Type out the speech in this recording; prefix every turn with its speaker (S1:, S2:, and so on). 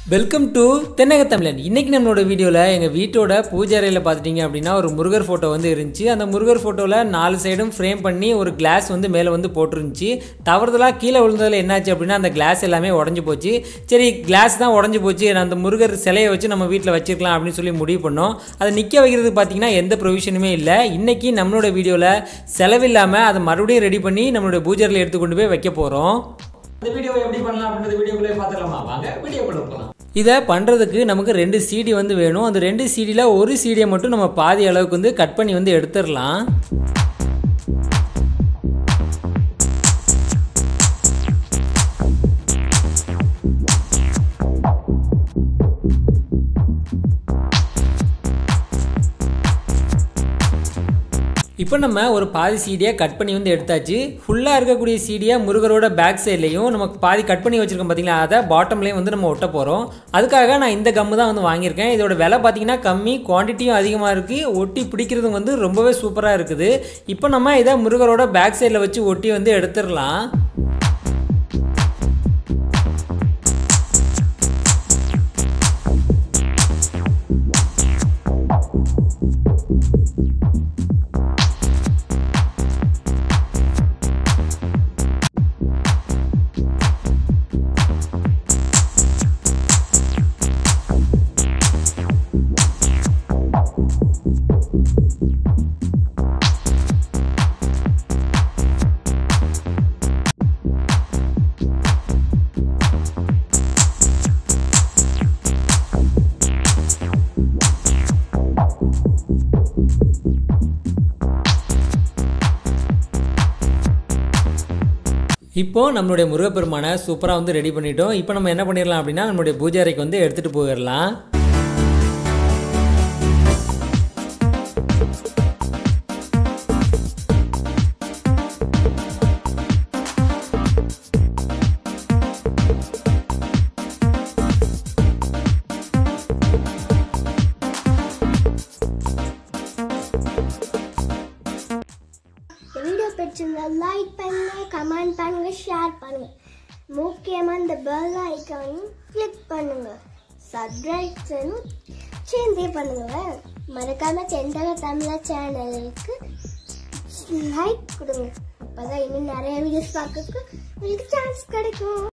S1: welcome to தென்னக தமிழன் இன்னைக்கு நம்மளோட வீடியோவில் எங்கள் வீட்டோட பூஜை அறையில் பார்த்துட்டிங்க அப்படின்னா ஒரு முருகர் ஃபோட்டோ வந்து இருந்துச்சு அந்த முருகர் ஃபோட்டோவில் நாலு சைடும் ஃப்ரேம் பண்ணி ஒரு கிளாஸ் வந்து மேலே வந்து போட்டிருந்துச்சு தவறுதலாக கீழே விழுந்ததில் என்னாச்சு அப்படின்னா அந்த கிளாஸ் எல்லாமே உடஞ்சி போச்சு சரி கிளாஸ் தான் உடஞ்சி போச்சு அந்த முருகர் சிலையை வச்சு நம்ம வீட்டில் வச்சிருக்கலாம் அப்படின்னு சொல்லி முடிவு பண்ணோம் அதை நிற்க வைக்கிறதுக்கு பார்த்தீங்கன்னா எந்த ப்ரொவிஷனுமே இல்லை இன்னைக்கு நம்மளோட வீடியோவில் செலவில்லாமல் அதை மறுபடியும் ரெடி பண்ணி நம்மளோட பூஜை அறையில் எடுத்து கொண்டு போய் வைக்க போகிறோம்
S2: இந்த வீடியோவை எப்படி பண்ணலாம் அப்படின்றது வீடியோக்குள்ளே பார்த்துடலாமா வாங்க வீடியோக்குள்ள போகலாம்
S1: இதை பண்ணுறதுக்கு நமக்கு ரெண்டு சிடி வந்து வேணும் அந்த ரெண்டு சிடியில் ஒரு சிடியை மட்டும் நம்ம பாதி அளவுக்கு வந்து கட் பண்ணி வந்து எடுத்துடலாம் இப்போ நம்ம ஒரு பாதி சீடியை கட் பண்ணி வந்து எடுத்தாச்சு ஃபுல்லாக இருக்கக்கூடிய சீடியை முருகரோட பேக் சைட்லேயும் நம்ம பாதி கட் பண்ணி வச்சுருக்கோம் பார்த்தீங்களா அதை பாட்டம்லேயும் வந்து நம்ம ஒட்ட போகிறோம் அதுக்காக நான் இந்த கம்மு தான் வந்து வாங்கியிருக்கேன் இதோட விலை பார்த்தீங்கன்னா கம்மி குவான்டிட்டியும் அதிகமாக இருக்குது ஒட்டி பிடிக்கிறதும் வந்து ரொம்பவே சூப்பராக இருக்குது இப்போ நம்ம இதை முருகரோட பேக் சைடில் வச்சு ஒட்டி வந்து எடுத்துடலாம் இப்போ நம்மளுடைய முருகப்பெருமானை சூப்பராக வந்து ரெடி பண்ணிட்டோம் இப்போ நம்ம என்ன பண்ணிடலாம் அப்படின்னா நம்மளுடைய பூஜை அறைக்கு வந்து எடுத்துகிட்டு போயிடலாம்
S3: இந்த வீடியோ பிடிச்சிருந்தா லைக் பண்ணுங்க கமெண்ட் பண்ணுங்க ஷேர் பண்ணுங்க முக்கியமாக இந்த பெல் ஐக்கானையும் கிளிக் பண்ணுங்க சப்ஸ்கிரைப் சேர்ந்தே பண்ணுங்க மறக்காம செந்தக தமிழா சேனலுக்கு லைக் கொடுங்க அப்பதான் இன்னும் நிறைய வீடியோஸ் பார்க்கறதுக்கு உங்களுக்கு சான்ஸ் கிடைக்கும்